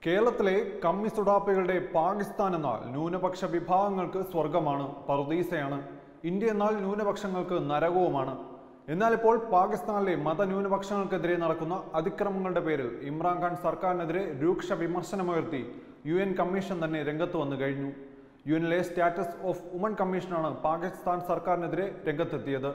കേരളത്തിലെ കമ്മിസുഡാപ്പികളുടെ പാകിസ്ഥാൻ എന്നാൽ ന്യൂനപക്ഷ വിഭാഗങ്ങൾക്ക് സ്വർഗമാണ് പറുദീസയാണ് ഇന്ത്യ എന്നാൽ ന്യൂനപക്ഷങ്ങൾക്ക് നരകവുമാണ് എന്നാൽ ഇപ്പോൾ പാകിസ്ഥാനിലെ മതന്യൂനപക്ഷങ്ങൾക്കെതിരെ നടക്കുന്ന അതിക്രമങ്ങളുടെ പേരിൽ ഇമ്രാൻഖാൻ സർക്കാരിനെതിരെ രൂക്ഷ വിമർശനമുയർത്തി യു എൻ കമ്മീഷൻ തന്നെ രംഗത്ത് വന്നു കഴിഞ്ഞു യു എനിലെ സ്റ്റാറ്റസ് ഓഫ് വുമൺ കമ്മീഷനാണ് പാകിസ്ഥാൻ സർക്കാരിനെതിരെ രംഗത്തെത്തിയത്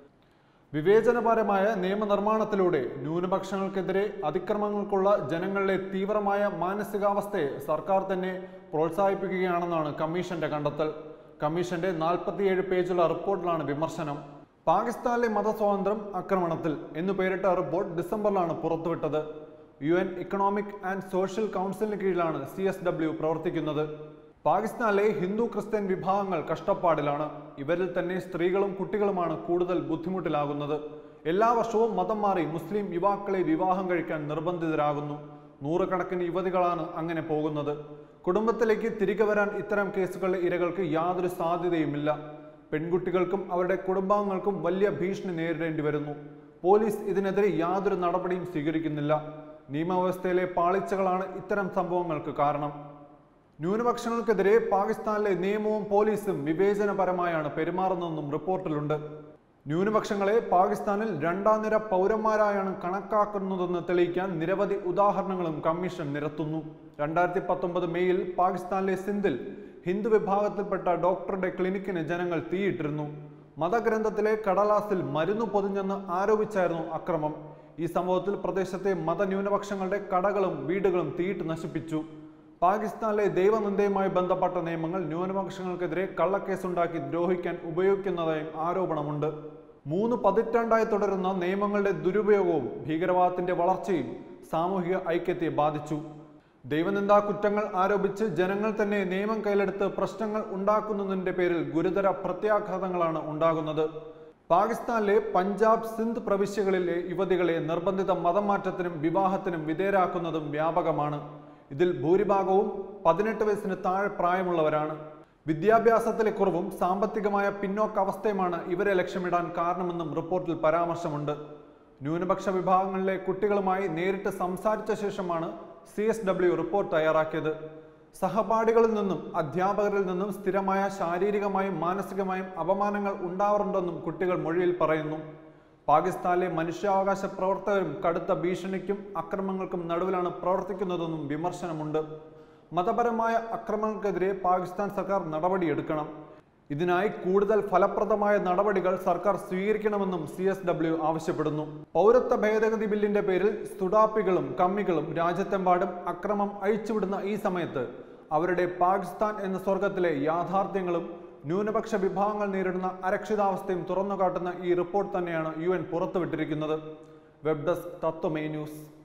വിവേചനപരമായ നിയമനിർമ്മാണത്തിലൂടെ ന്യൂനപക്ഷങ്ങൾക്കെതിരെ അതിക്രമങ്ങൾക്കുള്ള ജനങ്ങളിലെ തീവ്രമായ മാനസികാവസ്ഥയെ സർക്കാർ തന്നെ പ്രോത്സാഹിപ്പിക്കുകയാണെന്നാണ് കമ്മീഷന്റെ കണ്ടെത്തൽ കമ്മീഷന്റെ നാൽപ്പത്തിയേഴ് പേജുള്ള റിപ്പോർട്ടിലാണ് വിമർശനം പാകിസ്ഥാനിലെ മതസ്വാതന്ത്ര്യം ആക്രമണത്തിൽ എന്നു പേരിട്ട റിപ്പോർട്ട് ഡിസംബറിലാണ് പുറത്തുവിട്ടത് U N economic and social കൗൺസിലിന് കീഴിലാണ് സി എസ് ഡബ്ല്യു പ്രവർത്തിക്കുന്നത് പാകിസ്ഥാനിലെ ഹിന്ദു ക്രിസ്ത്യൻ വിഭാഗങ്ങൾ കഷ്ടപ്പാടിലാണ് ഇവരിൽ തന്നെ സ്ത്രീകളും കുട്ടികളുമാണ് കൂടുതൽ ബുദ്ധിമുട്ടിലാകുന്നത് എല്ലാ വർഷവും മതം മാറി മുസ്ലിം യുവാക്കളെ വിവാഹം കഴിക്കാൻ നിർബന്ധിതരാകുന്നു നൂറുകണക്കിന് യുവതികളാണ് അങ്ങനെ പോകുന്നത് കുടുംബത്തിലേക്ക് തിരികെ വരാൻ ഇത്തരം കേസുകളിലെ ഇരകൾക്ക് യാതൊരു സാധ്യതയുമില്ല പെൺകുട്ടികൾക്കും അവരുടെ കുടുംബാംഗങ്ങൾക്കും വലിയ ഭീഷണി നേരിടേണ്ടി വരുന്നു പോലീസ് ഇതിനെതിരെ യാതൊരു നടപടിയും സ്വീകരിക്കുന്നില്ല നിയമവ്യവസ്ഥയിലെ പാളിച്ചകളാണ് ഇത്തരം സംഭവങ്ങൾക്ക് കാരണം ന്യൂനപക്ഷങ്ങൾക്കെതിരെ പാകിസ്ഥാനിലെ നിയമവും പോലീസും വിവേചനപരമായാണ് പെരുമാറുന്നതെന്നും റിപ്പോർട്ടിലുണ്ട് ന്യൂനപക്ഷങ്ങളെ പാകിസ്ഥാനിൽ രണ്ടാം നിര പൗരന്മാരായാണ് കണക്കാക്കുന്നതെന്ന് തെളിയിക്കാൻ നിരവധി ഉദാഹരണങ്ങളും കമ്മീഷൻ നിരത്തുന്നു രണ്ടായിരത്തി പത്തൊമ്പത് മെയ്യിൽ പാകിസ്ഥാനിലെ സിന്ധിൽ ഹിന്ദു വിഭാഗത്തിൽപ്പെട്ട ഡോക്ടറുടെ ക്ലിനിക്കിന് ജനങ്ങൾ തീയിട്ടിരുന്നു മതഗ്രന്ഥത്തിലെ കടലാസിൽ മരുന്ന് പൊതിഞ്ഞെന്ന് ആരോപിച്ചായിരുന്നു അക്രമം ഈ സംഭവത്തിൽ പ്രദേശത്തെ മതന്യൂനപക്ഷങ്ങളുടെ കടകളും വീടുകളും തീയിട്ട് നശിപ്പിച്ചു പാകിസ്ഥാനിലെ ദൈവനിന്ദയുമായി ബന്ധപ്പെട്ട നിയമങ്ങൾ ന്യൂനപക്ഷങ്ങൾക്കെതിരെ കള്ളക്കേസുണ്ടാക്കി ദ്രോഹിക്കാൻ ഉപയോഗിക്കുന്നതായും ആരോപണമുണ്ട് മൂന്ന് പതിറ്റാണ്ടായി തുടരുന്ന നിയമങ്ങളുടെ ദുരുപയോഗവും ഭീകരവാദത്തിന്റെ വളർച്ചയും സാമൂഹിക ഐക്യത്തെ ബാധിച്ചു ദൈവനിന്ദാ കുറ്റങ്ങൾ ആരോപിച്ച് ജനങ്ങൾ തന്നെ നിയമം കയ്യിലെടുത്ത് പ്രശ്നങ്ങൾ ഉണ്ടാക്കുന്നതിന്റെ പേരിൽ ഗുരുതര പ്രത്യാഘാതങ്ങളാണ് ഉണ്ടാകുന്നത് പാകിസ്ഥാനിലെ പഞ്ചാബ് സിന്ധ് പ്രവിശ്യകളിലെ യുവതികളെ നിർബന്ധിത മതം മാറ്റത്തിനും വിവാഹത്തിനും വിധേയരാക്കുന്നതും വ്യാപകമാണ് ഇതിൽ ഭൂരിഭാഗവും പതിനെട്ട് വയസ്സിന് താഴെ പ്രായമുള്ളവരാണ് വിദ്യാഭ്യാസത്തിലെ കുറവും സാമ്പത്തികമായ പിന്നോക്കാവസ്ഥയുമാണ് ഇവരെ ലക്ഷ്യമിടാൻ കാരണമെന്നും റിപ്പോർട്ടിൽ പരാമർശമുണ്ട് ന്യൂനപക്ഷ വിഭാഗങ്ങളിലെ കുട്ടികളുമായി നേരിട്ട് സംസാരിച്ച ശേഷമാണ് സി എസ് ഡബ്ല്യു റിപ്പോർട്ട് തയ്യാറാക്കിയത് സഹപാഠികളിൽ നിന്നും അധ്യാപകരിൽ നിന്നും സ്ഥിരമായ ശാരീരികമായും മാനസികമായും അപമാനങ്ങൾ ഉണ്ടാവാറുണ്ടെന്നും കുട്ടികൾ മൊഴിയിൽ പറയുന്നു പാകിസ്ഥാനിലെ മനുഷ്യാവകാശ പ്രവർത്തകരും കടുത്ത ഭീഷണിക്കും അക്രമങ്ങൾക്കും നടുവിലാണ് പ്രവർത്തിക്കുന്നതെന്നും വിമർശനമുണ്ട് മതപരമായ അക്രമങ്ങൾക്കെതിരെ പാകിസ്ഥാൻ സർക്കാർ നടപടിയെടുക്കണം ഇതിനായി കൂടുതൽ ഫലപ്രദമായ നടപടികൾ സർക്കാർ സ്വീകരിക്കണമെന്നും സി എസ് ഡബ്ല്യു ആവശ്യപ്പെടുന്നു പൗരത്വ ഭേദഗതി ബില്ലിന്റെ പേരിൽ സുഡാപ്പികളും കമ്മികളും രാജ്യത്തെമ്പാടും അക്രമം അഴിച്ചുവിടുന്ന ഈ സമയത്ത് അവരുടെ പാകിസ്ഥാൻ എന്ന സ്വർഗത്തിലെ യാഥാർത്ഥ്യങ്ങളും ന്യൂനപക്ഷ വിഭാഗങ്ങൾ നേരിടുന്ന അരക്ഷിതാവസ്ഥയും തുറന്നുകാട്ടുന്ന ഈ റിപ്പോർട്ട് തന്നെയാണ് യു എൻ പുറത്തുവിട്ടിരിക്കുന്നത് വെബ് ഡെസ്ക് തത്വമേ ന്യൂസ്